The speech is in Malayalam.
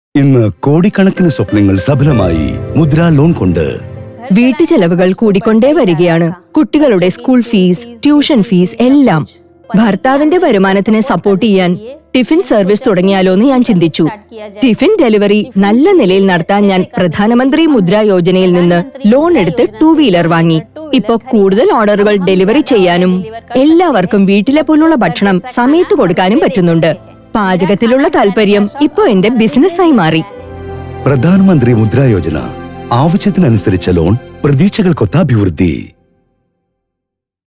ഇന്ന് കോടിക്കണക്കിന് സ്വപ്നങ്ങൾ സഫലമായി മുദ്ര ലോൺ കൊണ്ട് വീട്ടുചെലവുകൾ കൂടിക്കൊണ്ടേ വരികയാണ് കുട്ടികളുടെ സ്കൂൾ ഫീസ് ട്യൂഷൻ ഫീസ് എല്ലാം ഭർത്താവിന്റെ വരുമാനത്തിനെ സപ്പോർട്ട് ചെയ്യാൻ ടിഫിൻ സർവീസ് തുടങ്ങിയാലോ എന്ന് ഞാൻ ചിന്തിച്ചു ടിഫിൻ ഡെലിവറി നല്ല നിലയിൽ നടത്താൻ ഞാൻ പ്രധാനമന്ത്രി മുദ്ര യോജനയിൽ നിന്ന് ലോൺ എടുത്ത് ടൂ വീലർ വാങ്ങി ഇപ്പൊ കൂടുതൽ ഓർഡറുകൾ ഡെലിവറി ചെയ്യാനും എല്ലാവർക്കും വീട്ടിലെ പോലുള്ള ഭക്ഷണം സമയത്ത് കൊടുക്കാനും പറ്റുന്നുണ്ട് പാചകത്തിലുള്ള താല്പര്യം ഇപ്പൊ എന്റെ ബിസിനസ്സായി മാറി പ്രധാനമന്ത്രി മുദ്ര യോജന ആവശ്യത്തിനനുസരിച്ച ലോൺ പ്രതീക്ഷകൾക്കൊത്ത അഭിവൃദ്ധി